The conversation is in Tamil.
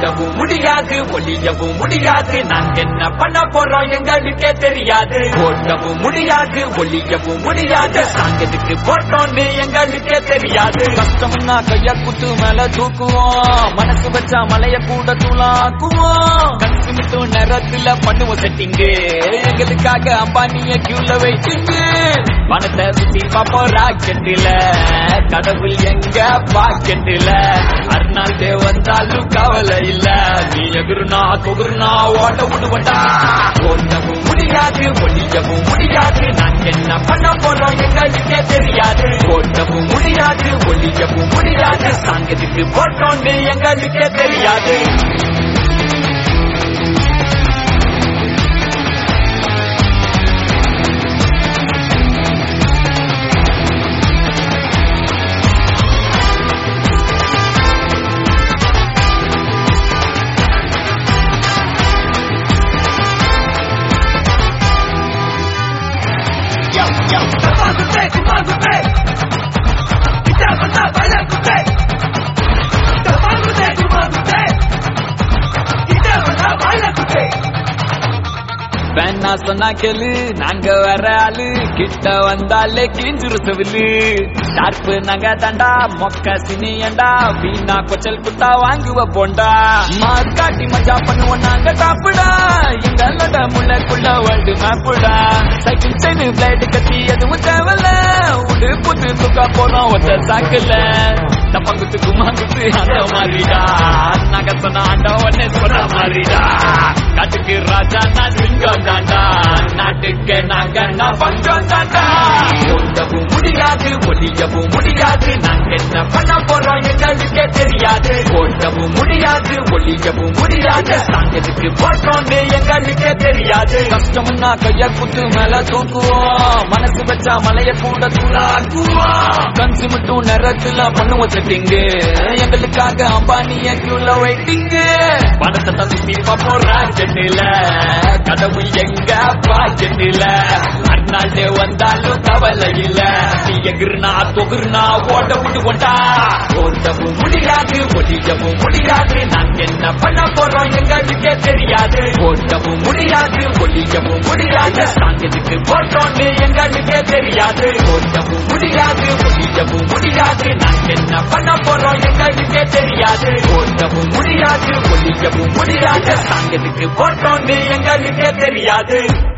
ஓட்டவும் முடியாது ஒளியவும் முடியாது நாங்க என்ன பண்ண போறோம் எங்களுக்கே தெரியாது ஓட்டவும் முடியாது ஒளியவும் முடியாது சாங்கத்துக்கு போட்டோம்னு எங்களுக்கே தெரியாது கஷ்டம்னா கைய குத்து மேல தூக்குவோம் மனசு வச்சா மலைய கூட தூளாக்குவோம் கணக்கு மட்டும் நேரத்துல பண்ணுவோம் செட்டிங்கு எங்களுக்காக அம்பானிய கியூல வைட்டிங்கு பணத்தை சுத்தி பாப்போம் ராக்கெட்டில கடவுள் எங்க பாக்கெட்டில அருணாள் டே வந்தாலும் கவலை இல்ல நீ எகுருனா தொகுருனா ஓட்ட விடுவட்டா ஓட்டவும் முடியாது ஒளியவும் முடியாது நாங்க என்ன பண்ண போறோம் எங்களுக்கே தெரியாது ஓட்டவும் முடியாது ஒளியவும் முடியாது சாங்கத்துக்கு போட்டோம்னு எங்களுக்கே தெரியாது வேணா சொன்னா கேளு நாங்க வர ஆளு கிட்ட வந்தாலே கிழிஞ்சிரு செவிலு ஷார்ப்பு நாங்க தாண்டா மொக்க சினியண்டா வீணா கொச்சல் குத்தா வாங்குவ போண்டா மார்காட்டி மஜா பண்ணுவோம் நாங்க டாப்புடா எங்களோட முள்ளக்குள்ள வேர்ல்டு மேப்புடா சைக்கிள் செயின் பிளேடு கட்டி எதுவும் தேவையில்ல உடு புத்து தூக்கா போனோம் ஒத்த சாக்குல தப்பங்குத்து குமாங்குத்து அந்த மாதிரிடா நாங்க சொன்ன ஆண்டா உடனே சொன்ன மாதிரிடா காட்டுக்கு ராஜா நான் சிங்கம் தாண்டா நாட்டுக்கு நாங்க நான் பஞ்சம் தாண்டா ஓட்டவும் முடியாது ஒளியவும் முடியாது நாங்க என்ன பண்ண போறோம் எங்களுக்கே தெரியாது ஓட்டவும் முடியாது ஒளியவும் முடியாது சாங்கத்துக்கு போட்டோம்னு எங்களுக்கே தெரியாது கஷ்டம்னா கைய குத்து மேல தூக்குவோம் மனசு வச்சா மலைய கூட தூளாக்குவோம் கன்சு மட்டும் நேரத்துல பண்ணுவோம் செட்டிங்கு எங்களுக்காக அம்பானிய கியூல வெயிட்டிங்கு பணத்தை தந்து பாப்போம் ராக்கெட்டில கடவுள் எங்க பாக்கெட்டில அண்ணாண்டே வந்தாலும் கவலை இல்ல நீ எகிர்னா தொகுர்னா ஓட்ட விட்டு கொண்டா ஓட்டவும் முடியாது ஒளியவும் முடியாது நாங்க என்ன பண்ண போறோம் எங்களுக்கே தெரியாது ஓட்டவும் முடியாது ஒளியவும் முடியாது சாங்கத்துக்கு போட்டோம்னு எங்களுக்கே தெரியாது ஓட்டவும் முடியாது ஒளியவும் முடியாது நாங்க என்ன பண்ண போறோம் எங்களுக்கே தெரியாது ஓட்டவும் முடியாது ஒளியவும் முடியாது சாங்கத்துக்கு போட்டோம்னு எங்களுக்கே தெரியாது